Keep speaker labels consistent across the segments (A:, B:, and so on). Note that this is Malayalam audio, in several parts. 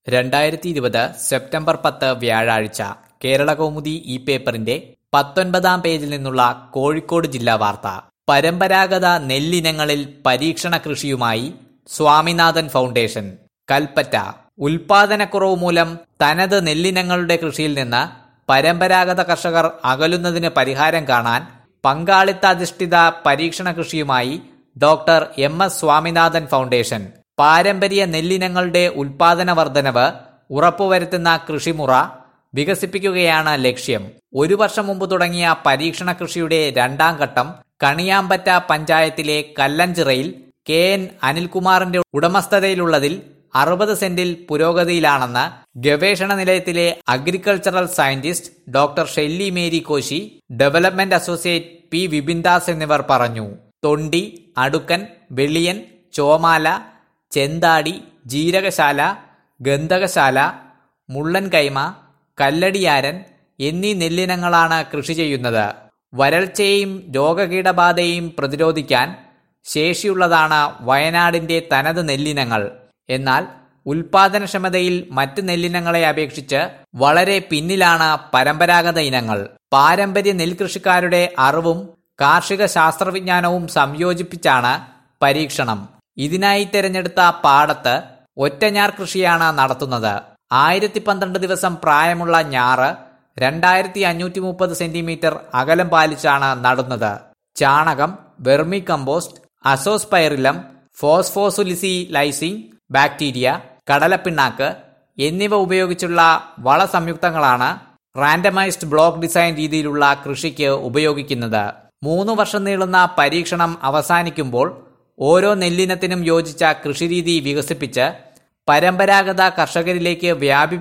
A: രണ്ടായിരത്തി ഇരുപത് സെപ്റ്റംബർ പത്ത് വ്യാഴാഴ്ച കേരളകൗമുദി ഈ പേപ്പറിന്റെ പത്തൊൻപതാം പേജിൽ നിന്നുള്ള കോഴിക്കോട് ജില്ലാ വാർത്ത പരമ്പരാഗത നെല്ലിനങ്ങളിൽ പരീക്ഷണ കൃഷിയുമായി സ്വാമിനാഥൻ ഫൗണ്ടേഷൻ കൽപ്പറ്റ ഉൽപാദനക്കുറവ് മൂലം തനത് നെല്ലിനങ്ങളുടെ കൃഷിയിൽ നിന്ന് പരമ്പരാഗത കർഷകർ അകലുന്നതിന് പരിഹാരം കാണാൻ പങ്കാളിത്താധിഷ്ഠിത പരീക്ഷണ കൃഷിയുമായി doctor M S Swaminathan foundation പാരമ്പര്യ നെല്ലിനങ്ങളുടെ ഉൽപാദന വർധനവ് ഉറപ്പുവരുത്തുന്ന കൃഷിമുറ വികസിപ്പിക്കുകയാണ് ലക്ഷ്യം ഒരു വർഷം മുമ്പ് തുടങ്ങിയ പരീക്ഷണ കൃഷിയുടെ രണ്ടാം ഘട്ടം കണിയാമ്പറ്റ പഞ്ചായത്തിലെ കല്ലഞ്ചിറയിൽ കെ എൻ അനിൽകുമാറിന്റെ ഉടമസ്ഥതയിലുള്ളതിൽ അറുപത് സെന്റിൽ പുരോഗതിയിലാണെന്ന് ഗവേഷണ നിലയത്തിലെ agricultural scientist doctor Shelly Mary Koshy development associate P Vipindas എന്നിവർ പറഞ്ഞു തൊണ്ടി അടുക്കൻ വെളിയൻ ചോമാല ചെന്താടി ജീരകശാല ഗന്ധകശാല മുള്ളൻ കൈമ കല്ലടിയാരൻ എന്നീ നെല്ലിനങ്ങളാണ് കൃഷി ചെയ്യുന്നത് വരൾച്ചയെയും രോഗകീടബാധയെയും പ്രതിരോധിക്കാൻ ശേഷിയുള്ളതാണ് വയനാടിന്റെ തനത് നെല്ലിനങ്ങൾ എന്നാൽ ഉൽപാദനക്ഷമതയിൽ മറ്റ് നെല്ലിനങ്ങളെ അപേക്ഷിച്ച് വളരെ പിന്നിലാണ് പരമ്പരാഗത ഇനങ്ങൾ പാരമ്പര്യ നെൽകൃഷിക്കാരുടെ അറിവും കാർഷിക ശാസ്ത്രവിജ്ഞാനവും സംയോജിപ്പിച്ചാണ് പരീക്ഷണം ഇതിനായി തിരഞ്ഞെടുത്ത പാടത്ത് ഒറ്റഞ്ഞാർ കൃഷിയാണ് നടത്തുന്നത് ആയിരത്തി പന്ത്രണ്ട് ദിവസം പ്രായമുള്ള ഞാറ് രണ്ടായിരത്തി അഞ്ഞൂറ്റി മുപ്പത് സെന്റിമീറ്റർ അകലം പാലിച്ചാണ് നടുന്നത് ചാണകം vermicompost azospirillum phosphosolubilising bacteria കടലപ്പിണ്ണാക്ക് എന്നിവ ഉപയോഗിച്ചുള്ള വളസംയുക്തങ്ങളാണ് റാൻഡമൈസ്ഡ് ബ്ലോക്ക് ഡിസൈൻ രീതിയിലുള്ള കൃഷിക്ക് ഉപയോഗിക്കുന്നത് മൂന്ന് വർഷം നീളുന്ന പരീക്ഷണം അവസാനിക്കുമ്പോൾ ഓരോ നെല്ലിനത്തിനും യോജിച്ച കൃഷിരീതി വികസിപ്പിച്ച് പരമ്പരാഗത കർഷകരിലേക്ക്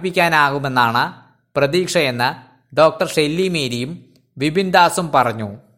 A: വ്യാപിപ്പിക്കാനാകുമെന്നാണ് പ്രതീക്ഷയെന്ന് ഡോക്ടർ ഷെല്ലി മേരിയും വിപിൻ ദാസും പറഞ്ഞു